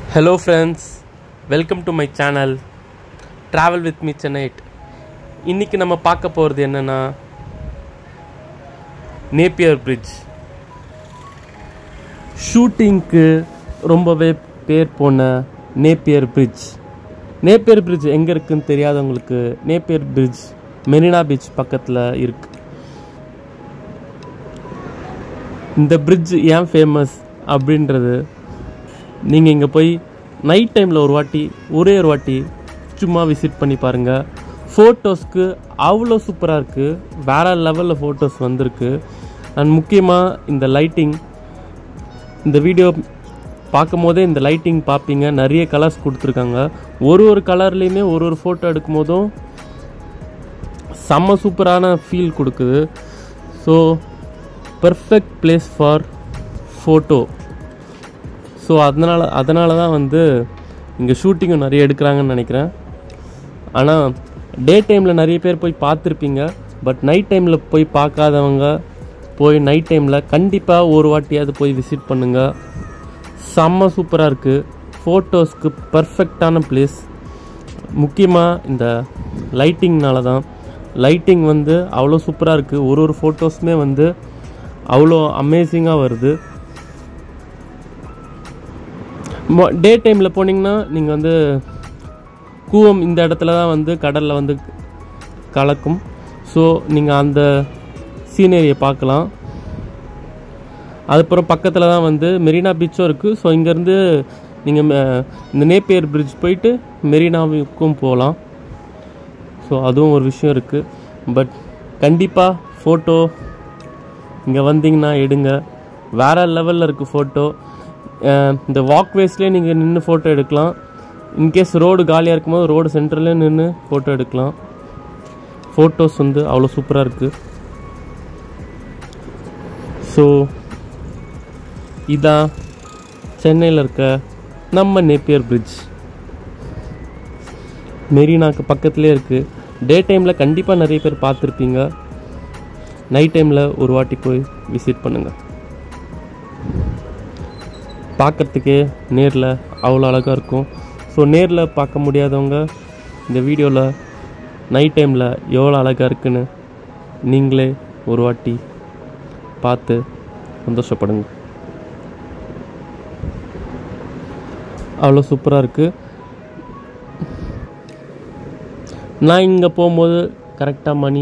hello friends welcome to my channel travel with me சென்னைட் இன்றைக்கி நம்ம பார்க்க போகிறது என்னென்னா நேப்பியர் பிரிட்ஜ் ஷூட்டிங்க்கு ரொம்பவே பேர் போன நேப்பியர் பிரிட்ஜ் நேப்பியர் பிரிட்ஜ் எங்கே இருக்குன்னு தெரியாதவங்களுக்கு நேப்பியர் பிரிட்ஜ் மெரினா பீச் பக்கத்தில் இருக்குது இந்த பிரிட்ஜ் ஏன் ஃபேமஸ் அப்படின்றது நீங்கள் இங்கே போய் நைட் டைமில் ஒரு வாட்டி ஒரே ஒரு வாட்டி சும்மா விசிட் பண்ணி பாருங்கள் ஃபோட்டோஸ்க்கு அவ்வளோ சூப்பராக இருக்குது வேறு லெவலில் ஃபோட்டோஸ் வந்திருக்கு அண்ட் முக்கியமாக இந்த லைட்டிங் இந்த வீடியோ பார்க்கும் போதே இந்த லைட்டிங் பார்ப்பீங்க நிறைய கலர்ஸ் கொடுத்துருக்காங்க ஒரு ஒரு கலர்லேயுமே ஒரு ஒரு ஃபோட்டோ எடுக்கும் போதும் செம்ம சூப்பரான ஃபீல் கொடுக்குது so perfect place for photo so அதனால் அதனால தான் வந்து இங்கே ஷூட்டிங்கும் நிறைய எடுக்கிறாங்கன்னு நினைக்கிறேன் ஆனால் டே டைமில் நிறைய பேர் போய் பார்த்துருப்பீங்க பட் நைட் டைமில் போய் பார்க்காதவங்க போய் நைட் டைமில் கண்டிப்பாக ஒரு வாட்டியாவது போய் விசிட் பண்ணுங்கள் செம்ம சூப்பராக இருக்குது ஃபோட்டோஸ்க்கு பர்ஃபெக்டான பிளேஸ் முக்கியமாக இந்த லைட்டிங்னால தான் லைட்டிங் வந்து அவ்வளோ சூப்பராக இருக்குது ஒரு ஒரு ஃபோட்டோஸுமே வந்து அவ்வளோ அமேசிங்காக வருது டே டைமில் போனீங்கன்னா நீங்கள் வந்து கூவம் இந்த இடத்துல தான் வந்து கடலில் வந்து கலக்கும் ஸோ நீங்கள் அந்த சீனரியை பார்க்கலாம் அதுக்கப்புறம் பக்கத்தில் தான் வந்து மெரினா பீச்சும் இருக்குது ஸோ இங்கேருந்து நீங்கள் இந்த நேப்பியர் பிரிட்ஜ் போயிட்டு மெரினாவுக்கும் போகலாம் ஸோ அதுவும் ஒரு விஷயம் இருக்குது பட் கண்டிப்பாக ஃபோட்டோ இங்கே வந்தீங்கன்னா எடுங்க வேறு லெவலில் இருக்குது ஃபோட்டோ இந்த வாக்வேஸ்லேயே நீங்கள் நின்று ஃபோட்டோ எடுக்கலாம் இன்கேஸ் ரோடு காலியாக இருக்கும்போது ரோடு சென்டர்லேயே நின்று ஃபோட்டோ எடுக்கலாம் ஃபோட்டோஸ் வந்து அவ்வளோ சூப்பராக இருக்குது ஸோ இதான் சென்னையில் இருக்க நம்ம நேப்பியர் பிரிட்ஜ் மெரினாக்கு பக்கத்துலேயே இருக்குது டே டைமில் கண்டிப்பாக நிறைய பேர் பார்த்துருப்பீங்க நைட் டைமில் ஒரு வாட்டி போய் விசிட் பண்ணுங்கள் பார்க்குறதுக்கே நேரில் அவ்வளோ அழகாக இருக்கும் ஸோ நேரில் பார்க்க முடியாதவங்க இந்த வீடியோவில் நைட் டைமில் எவ்வளோ அழகாக இருக்குன்னு நீங்களே ஒரு வாட்டி பார்த்து சந்தோஷப்படுங்க அவ்வளோ சூப்பராக இருக்குது நான் இங்கே போகும்போது கரெக்டாக மணி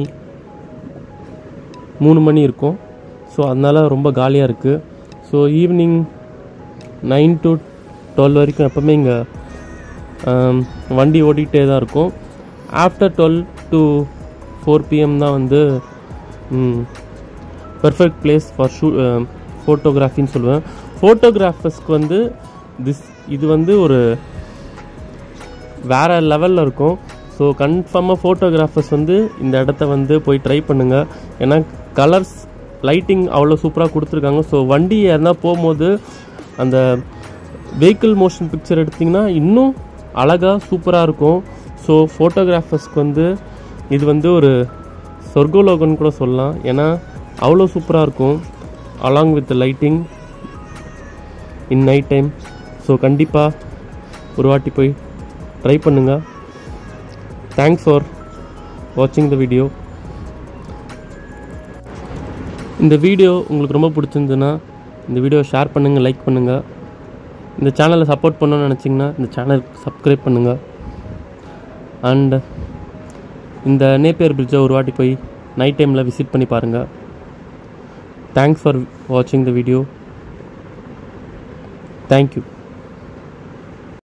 மூணு மணி இருக்கும் ஸோ அதனால் ரொம்ப காலியாக இருக்குது so evening nine to twelve வரைக்கும் எப்போவுமே இங்கே வண்டி ஓடிக்கிட்டே தான் இருக்கும் after twelve to four PM தான் வந்து பெர்ஃபெக்ட் பிளேஸ் ஃபார் ஷூ ஃபோட்டோகிராஃபின்னு சொல்லுவேன் ஃபோட்டோகிராஃபர்ஸ்க்கு வந்து திஸ் இது வந்து ஒரு வேறு லெவலில் இருக்கும் ஸோ கன்ஃபார்மாக ஃபோட்டோகிராஃபர்ஸ் வந்து இந்த இடத்த வந்து போய் ட்ரை பண்ணுங்கள் ஏன்னா கலர்ஸ் லைட்டிங் அவ்வளோ சூப்பராக கொடுத்துருக்காங்க ஸோ வண்டி எதனா போகும்போது அந்த வெஹிக்கிள் மோஷன் பிக்சர் எடுத்திங்கன்னா இன்னும் அழகாக சூப்பராக இருக்கும் ஸோ ஃபோட்டோகிராஃபர்ஸ்க்கு வந்து இது வந்து ஒரு சொர்க்கோலோகன் கூட சொல்லலாம் ஏன்னா அவ்வளோ சூப்பராக இருக்கும் along with lighting in night time so கண்டிப்பாக ஒரு வாட்டி போய் ட்ரை பண்ணுங்கள் தேங்க்ஸ் ஃபார் வாட்சிங் த வீடியோ இந்த வீடியோ உங்களுக்கு ரொம்ப பிடிச்சிருந்துன்னா இந்த வீடியோ ஷேர் பண்ணுங்கள் லைக் பண்ணுங்கள் இந்த சேனலை சப்போர்ட் பண்ணணும்னு நினச்சிங்கன்னா இந்த சேனல் சப்ஸ்கிரைப் பண்ணுங்கள் அண்ட் இந்த நேப்பியர் பிரிட்ஜை ஒரு வாட்டி போய் நைட் டைமில் விசிட் பண்ணி பாருங்கள் தேங்க்ஸ் ஃபார் வாட்சிங் த வீடியோ தேங்க்யூ